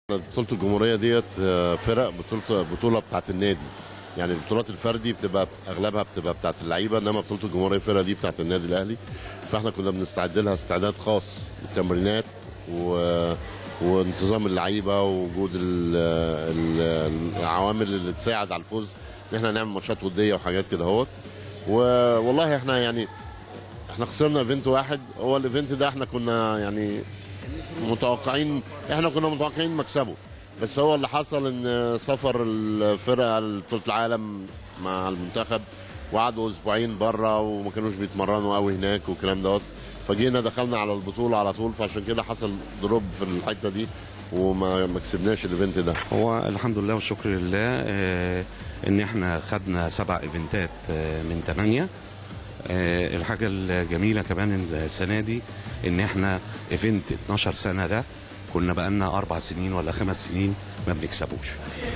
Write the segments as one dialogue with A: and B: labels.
A: بطولة الجمهورية ديت آه، فرق بطولة بطولة بتاعت النادي يعني البطولات الفردي بتبقى اغلبها بتبقى بتاعت اللعيبه انما بطوله الجمهوريه الفرقه دي بتاعت النادي الاهلي فاحنا كنا بنستعد لها استعداد خاص بالتمرينات و... وانتظام اللعيبه ووجود ال... ال... العوامل اللي تساعد على الفوز ان احنا نعمل ماتشات وديه وحاجات كده اهوت والله احنا يعني احنا خسرنا ايفنت واحد هو الايفنت ده احنا كنا يعني متوقعين احنا كنا متوقعين مكسبه بس هو اللي حصل ان سفر الفرقه لبطوله العالم مع المنتخب وقعدوا اسبوعين بره وما كانوش بيتمرنوا قوي هناك والكلام دوت فجينا دخلنا على البطوله على طول فعشان كده حصل دروب في الحته دي وما ما كسبناش الايفنت ده
B: هو الحمد لله والشكر لله آه، ان احنا خدنا سبع ايفنتات آه، من ثمانيه آه، الحاجه الجميله كمان السنه دي ان احنا ايفنت 12 سنه ده كنا بقالنا اربع سنين ولا خمس سنين ما بنكسبوش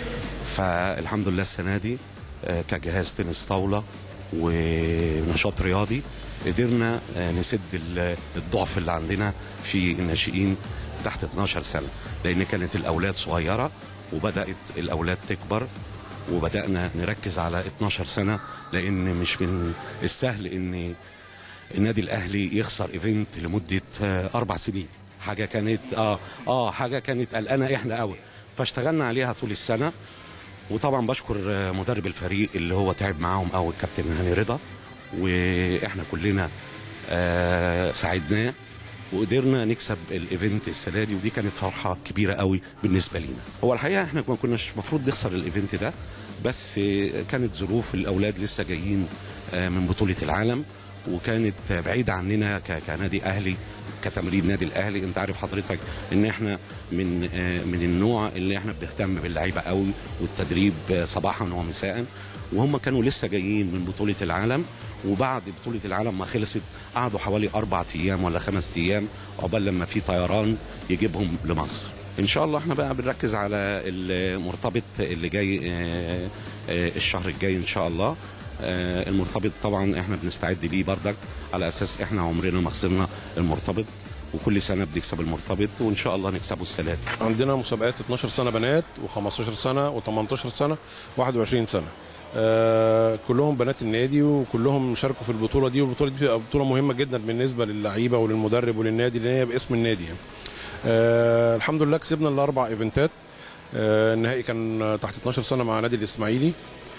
B: فالحمد لله السنه دي آه، كجهاز تنس طاوله ونشاط رياضي قدرنا آه، نسد ال- الضعف اللي عندنا في الناشئين تحت 12 سنه لان كانت الاولاد صغيره وبدات الاولاد تكبر وبدانا نركز على 12 سنه لان مش من السهل ان النادي الاهلي يخسر ايفنت لمده آه، اربع سنين حاجه كانت اه اه حاجه كانت قلقانه احنا قوي فاشتغلنا عليها طول السنه وطبعا بشكر آه، مدرب الفريق اللي هو تعب معاهم قوي الكابتن هاني رضا واحنا كلنا آه ساعدناه وقدرنا نكسب الايفنت السنه دي ودي كانت فرحه كبيره قوي بالنسبه لينا هو الحقيقه احنا ما كناش المفروض نخسر الايفنت ده بس آه، كانت ظروف الاولاد لسه جايين آه، من بطوله العالم وكانت بعيده عننا ك- كنادي اهلي كتمرين نادي الاهلي انت عارف حضرتك ان احنا من آه، من النوع اللي احنا بنهتم باللعيبه قوي والتدريب آه، صباحا ومساء وهم كانوا لسه جايين من بطوله العالم وبعد بطوله العالم ما خلصت قعدوا حوالي اربع ايام ولا خمس ايام عقبال لما في طيران يجيبهم لمصر ان شاء الله احنا بقى بنركز على المرتبط اللي جاي آه، آه، الشهر الجاي ان شاء الله آه، المرتبط طبعا احنا بنستعد ليه بردك على اساس احنا عمرنا ما خسرنا المرتبط وكل سنه بنكسب المرتبط وان شاء الله نكسبه السنه دي
C: عندنا مسابقات 12 سنه بنات و15 سنه و18 سنه و21 سنه آه كلهم بنات النادي وكلهم شاركوا في البطوله دي والبطوله دي بتبقى بطوله مهمه جدا بالنسبه للعيبه وللمدرب وللنادي لان هي باسم النادي يعني. آه الحمد لله كسبنا الاربع ايفنتات آه النهائي كان تحت 12 سنه مع نادي الاسماعيلي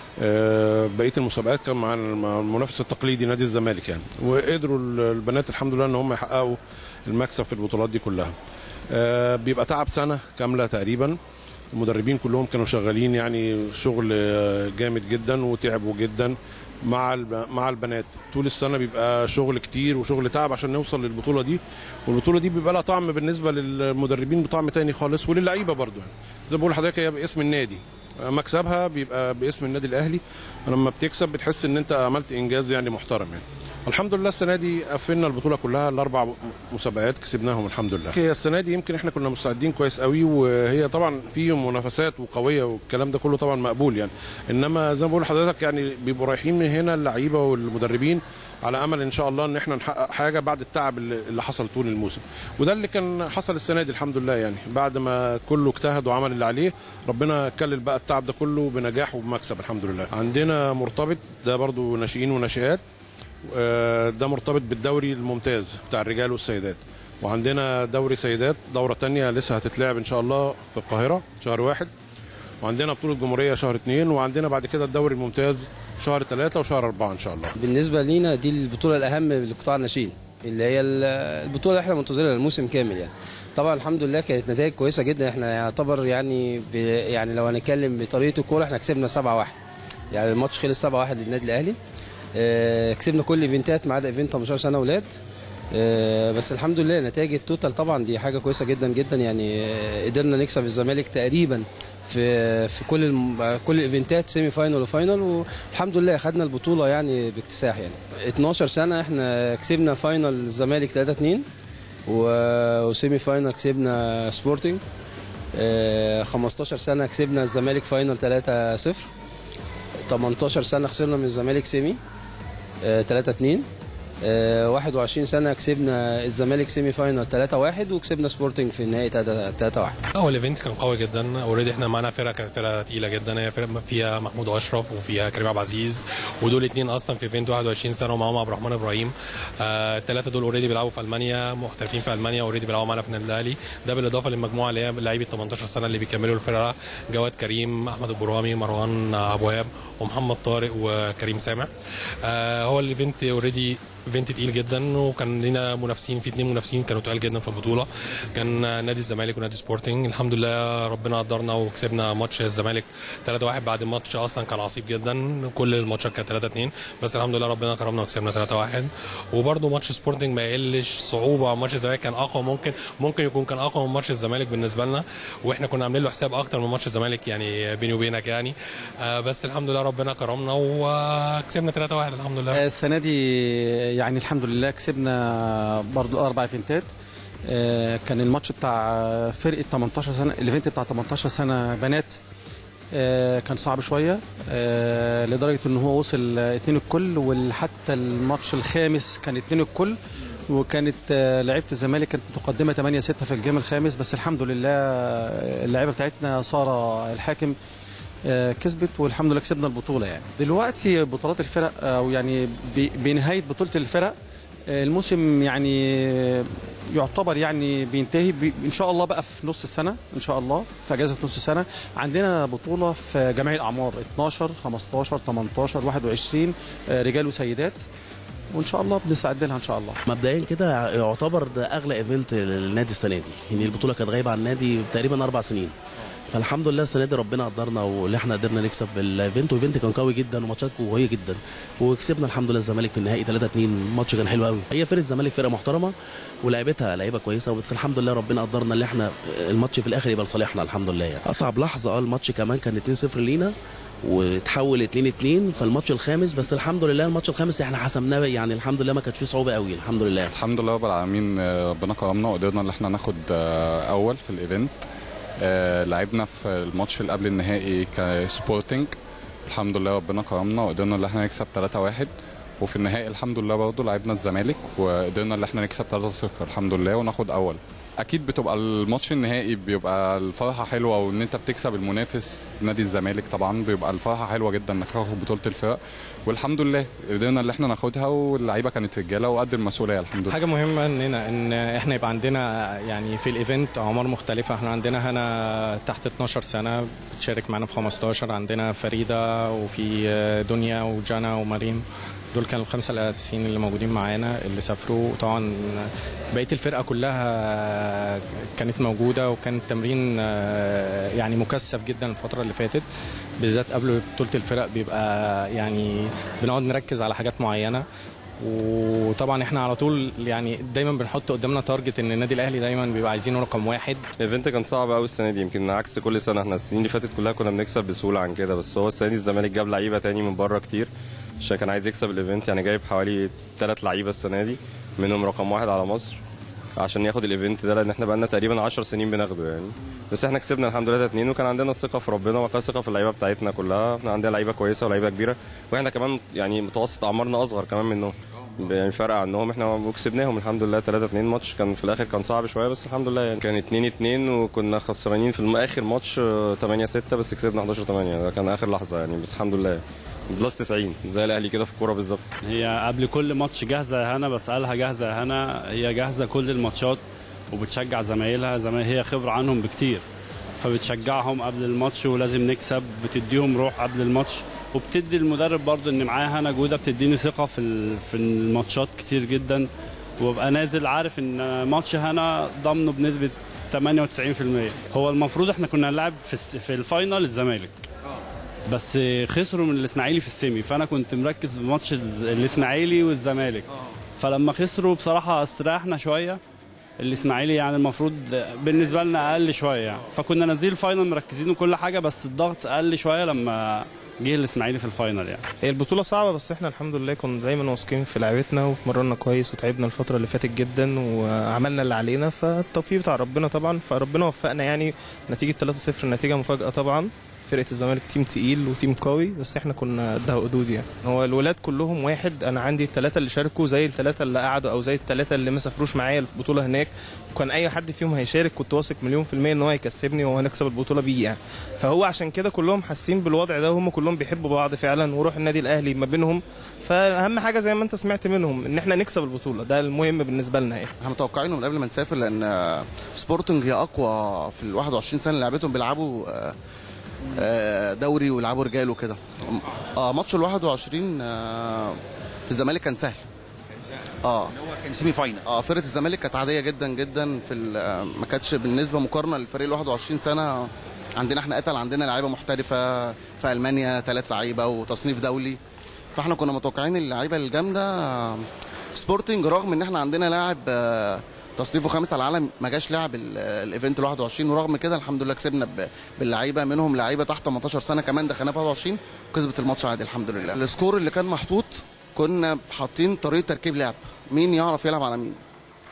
C: آه، بقيه المسابقات كان مع مع المنافس التقليدي نادي الزمالك يعني وقدروا البنات الحمد لله ان هم يحققوا المكسب في البطولات دي كلها آه، بيبقى تعب سنه كامله تقريبا المدربين كلهم كانوا شغالين يعني شغل آه، جامد جدا وتعبوا جدا مع الب- مع البنات طول السنه بيبقى شغل كتير وشغل تعب عشان نوصل للبطوله دي والبطوله دي بيبقى لها طعم بالنسبه للمدربين بطعم تاني خالص وللعيبه برضو يعني زي ما بقول لحضرتك هي باسم النادي مكسبها بيبقى باسم النادي الاهلي لما بتكسب بتحس ان انت عملت انجاز يعني محترم يعني الحمد لله السنه دي قفلنا البطوله كلها الاربع مسابقات كسبناهم الحمد لله هي السنه دي يمكن احنا كنا مستعدين كويس قوي وهي طبعا في منافسات وقويه والكلام ده كله طبعا مقبول يعني انما زي ما بقول لحضرتك يعني بيبقوا رايحين من هنا اللعيبه والمدربين على امل ان شاء الله ان احنا نحقق حاجه بعد التعب اللي اللي حصل طول الموسم وده اللي كان حصل السنه دي الحمد لله يعني بعد ما كله اجتهد وعمل اللي عليه ربنا كلل بقى التعب ده كله بنجاح وبمكسب الحمد لله عندنا مرتبط ده برضو ناشئين وناشئات آه، ده مرتبط بالدوري الممتاز بتاع الرجال والسيدات وعندنا دوري سيدات دورة تانية لسه هتتلعب إن شاء الله في القاهرة شهر واحد وعندنا بطولة جمهورية شهر اتنين وعندنا بعد كده الدوري الممتاز شهر ثلاثة وشهر أربعة إن شاء الله
D: بالنسبه لينا دي البطوله الاهم لقطاع الناشئين اللي هي ال- البطوله اللي احنا منتظرينها الموسم كامل يعني طبعا الحمد لله كانت نتائج كويسه جدا احنا يعتبر يعني ب يعني لو هنتكلم بطريقه الكوره احنا كسبنا 7 1 يعني الماتش خلص 7 1 للنادي الاهلي اه كسبنا كل الايفنتات ما عدا ايفنت 18 سنه اولاد اه بس الحمد لله نتائج التوتال طبعا دي حاجه كويسه جدا جدا يعني اه قدرنا نكسب الزمالك تقريبا في في كل الم... كل الايفنتات سيمي فاينل وفاينل والحمد لله خدنا البطوله يعني باكتساح يعني 12 سنه احنا كسبنا فاينل الزمالك 3 2 و- وسيمي فاينل كسبنا سبورتنج آه، 15 سنه كسبنا الزمالك فاينل 3 0 18 سنه خسرنا من الزمالك سيمي 3 2 آه، 21 سنه كسبنا الزمالك سيمي فاينال 3-1 وكسبنا سبورتنج في النهائي 3-1
E: هو الايفنت كان قوي جدا اوريدي احنا معانا فرقه كانت فرقه تقيله جدا هي فرقه فيها محمود اشرف وفيها كريم عبد العزيز ودول اتنين اصلا في ايفنت 21 سنه ومعاهم عبد الرحمن ابراهيم آه، الثلاثه دول اوريدي بيلعبوا في المانيا محترفين في المانيا اوريدي بيلعبوا معانا في النادي الاهلي ده بالاضافه للمجموعه اللي هي لعيبه 18 سنه اللي بيكملوا الفرقه جواد كريم احمد البرامي مروان ابو وهاب ومحمد طارق وكريم سامع آه، هو الايفنت اوريدي ايفنت تقيل جدا وكان لنا منافسين في اثنين منافسين كانوا تقال جدا في البطوله كان نادي الزمالك ونادي سبورتنج الحمد لله ربنا قدرنا وكسبنا ماتش الزمالك 3-1 بعد الماتش اصلا كان عصيب جدا كل الماتشات كانت 3-2 بس الحمد لله ربنا كرمنا وكسبنا 3-1 وبرده ماتش سبورتنج ما يقلش صعوبه عن ماتش الزمالك كان اقوى ممكن ممكن يكون كان اقوى من ماتش الزمالك بالنسبه لنا واحنا كنا عاملين له حساب اكتر من ماتش الزمالك يعني بيني وبينك يعني آه، بس الحمد لله ربنا كرمنا وكسبنا 3-1 الحمد لله
F: السنه دي يعني الحمد لله كسبنا برضو اربع ايفنتات آه، كان الماتش بتاع فرقه 18 سنه الايفنت بتاع 18 سنه بنات آه، كان صعب شويه آه، لدرجه ان هو وصل اتنين الكل وحتى الماتش الخامس كان اتنين الكل وكانت آه، لعيبه الزمالك كانت متقدمه 8 6 في الجيم الخامس بس الحمد لله آه، اللعيبه بتاعتنا ساره الحاكم آه، كسبت والحمد لله كسبنا البطوله يعني دلوقتي بطولات الفرق او يعني ب- بنهايه بطوله الفرق آه، الموسم يعني آه، يعتبر يعني بينتهي ب- ان شاء الله بقى في نص السنه ان شاء الله في اجازه نص السنه عندنا بطوله في جميع الاعمار 12 15 18 21 آه، رجال وسيدات وان شاء الله بنستعد لها ان شاء الله
G: مبدئيا كده يعتبر ده اغلى ايفنت للنادي السنه دي يعني البطوله كانت غايبه عن النادي تقريبا اربع سنين فالحمد لله السنه دي ربنا قدرنا واللي احنا قدرنا نكسب الايفنت وايفنت كان قوي جدا وماتشات قويه جدا وكسبنا الحمد لله الزمالك في النهائي 3 2 ماتش كان حلو قوي هي فرقه الزمالك فرقه محترمه ولعبتها لعيبه كويسه بس الحمد لله ربنا قدرنا اللي احنا الماتش في الاخر يبقى لصالحنا الحمد لله يعني اصعب لحظه اه الماتش كمان كان 2 0 لينا وتحول 2 2 فالماتش الخامس بس الحمد لله الماتش الخامس احنا حسمناه يعني الحمد لله ما كانش فيه صعوبه قوي الحمد لله
H: الحمد لله رب العالمين آه، ربنا كرمنا وقدرنا ان احنا ناخد آه، اول في الايفنت آه، لعبنا في الماتش اللي قبل النهائي كسبورتنج الحمد لله ربنا كرمنا وقدرنا ان احنا نكسب 3-1 وفي النهائي الحمد لله برضه لعبنا الزمالك وقدرنا ان احنا نكسب 3-0 الحمد لله وناخد اول اكيد بتبقى الماتش النهائي بيبقى الفرحه حلوه وان انت بتكسب المنافس نادي الزمالك طبعا بيبقى الفرحه حلوه جدا انك تاخد بطوله الفرق والحمد لله قدرنا ان احنا ناخدها واللعيبه كانت رجاله وقد المسؤوليه الحمد لله
I: حاجة مهمة اننا ان احنا يبقى عندنا يعني في الايفنت اعمار مختلفة احنا عندنا هنا تحت 12 سنة بتشارك معانا في 15 عندنا فريدة وفي دنيا وجانا ومريم دول كانوا الخمسة الأساسيين اللي موجودين معانا اللي سافروا طبعا بقية الفرقة كلها كانت موجودة وكان التمرين آه، يعني مكثف جدا الفترة اللي فاتت بالذات قبل بطولة الفرق بيبقى يعني بنقعد نركز على حاجات معينة وطبعا احنا على طول يعني دايما بنحط قدامنا تارجت ان النادي الاهلي دايما بيبقى عايزينه رقم واحد
J: الايفنت كان صعب قوي السنه دي يمكن عكس كل سنه احنا السنين اللي فاتت كلها كنا بنكسب بسهوله عن كده بس هو السنه دي الزمالك جاب لعيبه تاني من بره كتير عشان كان عايز يكسب الايفنت يعني جايب حوالي ثلاث لعيبه السنه دي منهم رقم واحد على مصر عشان ياخد الايفنت ده لان احنا بقالنا تقريبا 10 سنين بناخده يعني بس احنا كسبنا الحمد لله 2 وكان عندنا ثقه في ربنا وكان ثقه في اللعيبه بتاعتنا كلها احنا عندنا لعيبه كويسه ولعيبه كبيره واحنا كمان يعني متوسط اعمارنا اصغر كمان منهم يعني فرق عنهم احنا وكسبناهم الحمد لله 3 2 ماتش كان في الاخر كان صعب شويه بس الحمد لله يعني كان 2 2 وكنا خسرانين في الم- اخر ماتش 8 6 بس كسبنا 11 8 ده كان اخر لحظه يعني بس الحمد لله بلس 90 زي الاهلي كده في الكوره بالظبط
K: هي قبل كل ماتش جاهزه يا هنا بسالها جاهزه يا هنا هي جاهزه كل الماتشات وبتشجع زمايلها زمايل هي خبره عنهم بكتير فبتشجعهم قبل الماتش ولازم نكسب بتديهم روح قبل الماتش وبتدي المدرب برضه ان معايا هنا جوده بتديني ثقه في ال- في الماتشات كتير جدا وابقى نازل عارف ان ماتش هنا ضامنه بنسبه 98% هو المفروض احنا كنا نلعب في الس- في الفاينل الزمالك بس خسروا من الاسماعيلي في السيمي فانا كنت مركز في ماتش الز- الاسماعيلي والزمالك فلما خسروا بصراحه استريحنا شويه الاسماعيلي يعني المفروض بالنسبه لنا اقل شويه يعني فكنا نازلين الفاينل مركزين وكل حاجه بس الضغط اقل شويه لما جه الاسماعيلي في الفاينل يعني
L: هي البطولة صعبة بس احنا الحمد لله كنا دايما واثقين في لعبتنا واتمرنا كويس وتعبنا الفترة اللي فاتت جدا وعملنا اللي علينا فالتوفيق بتاع ربنا طبعا فربنا وفقنا يعني نتيجة 3-0 نتيجة مفاجأة طبعا فرقه الزمالك تيم تقيل وتيم قوي بس احنا كنا قدها قدود يعني هو الولاد كلهم واحد انا عندي الثلاثه اللي شاركوا زي الثلاثه اللي قعدوا او زي الثلاثه اللي ما سافروش معايا البطوله هناك وكان اي حد فيهم هيشارك كنت واثق مليون في الميه ان هو هيكسبني وهنكسب البطوله بيه يعني فهو عشان كده كلهم حاسين بالوضع ده وهم كلهم بيحبوا بعض فعلا وروح النادي الاهلي ما بينهم فاهم حاجه زي ما انت سمعت منهم ان احنا نكسب البطوله ده المهم بالنسبه لنا يعني
M: احنا متوقعينه من قبل ما نسافر لان آه، سبورتنج هي اقوى في ال 21 سنه اللي لعبتهم بيلعبوا آه، آه، دوري ويلعبوا رجال وكده اه ماتش ال 21 آه، في الزمالك كان سهل اه
N: كان سيمي فاينل
M: اه فرقه الزمالك كانت عاديه جدا جدا في ال- آه، ما كانتش بالنسبه مقارنه للفريق ال 21 سنه عندنا احنا قتل عندنا لعيبه محترفه في المانيا ثلاث لعيبه وتصنيف دولي فاحنا كنا متوقعين اللعيبه الجامده آه، سبورتنج رغم ان احنا عندنا لاعب آه، تصنيفه خامس على العالم ما جاش لعب ال- الايفنت ال 21 ورغم كده الحمد لله كسبنا ب- باللعيبه منهم لعيبه تحت 18 سنه كمان دخلنا في 21 وكسبت الماتش عادي الحمد لله السكور اللي كان محطوط كنا حاطين طريقه تركيب لعب مين يعرف يلعب على مين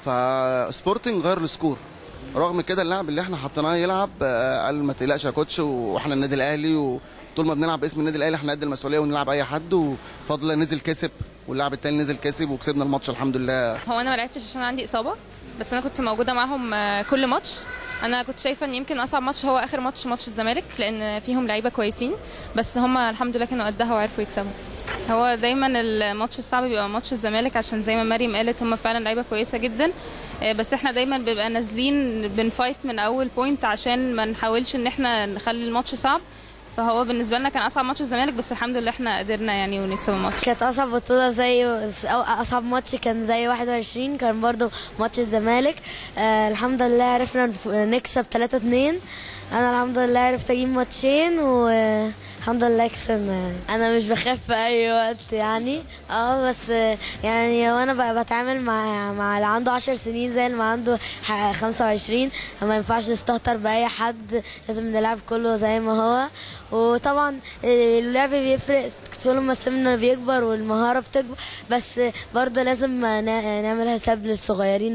M: فسبورتنج غير السكور رغم كده اللاعب اللي احنا حطيناه يلعب آه، قال ما تقلقش يا كوتش واحنا النادي الاهلي وطول ما بنلعب باسم النادي الاهلي احنا قد المسؤوليه ونلعب اي حد وفضل نزل كسب واللاعب التاني نزل كسب وكسبنا الماتش الحمد لله
O: هو انا ما لعبتش عشان عندي اصابه بس انا كنت موجوده معاهم آه، كل ماتش انا كنت شايفه ان يمكن اصعب ماتش هو اخر ماتش ماتش الزمالك لان فيهم لعيبه كويسين بس هم الحمد لله كانوا قدها وعرفوا يكسبوا هو دايما الماتش الصعب بيبقى ماتش الزمالك عشان زي ما مريم قالت هم فعلا لعيبه كويسه جدا آه، بس احنا دايما بنبقى نازلين بنفايت من اول بوينت عشان ما نحاولش ان احنا نخلي الماتش صعب فهو بالنسبه لنا كان اصعب ماتش الزمالك بس الحمد لله احنا قدرنا يعني ونكسب الماتش
P: كانت اصعب بطوله زي أو اصعب ماتش كان زي 21 كان برضو ماتش الزمالك آه الحمد لله عرفنا نف- نكسب 3 2 انا الحمد لله عرفت اجيب ماتشين والحمد لله كسبنا انا مش بخاف في اي وقت يعني اه بس آه، يعني وانا ب- بتعامل مع مع اللي عنده 10 سنين زي اللي عنده ح- 25 ما ينفعش نستهتر باي حد لازم نلعب كله زي ما هو وطبعا آه، اللعب بيفرق طول ما السن بيكبر والمهاره بتكبر بس برضه لازم نا- نعمل حساب للصغيرين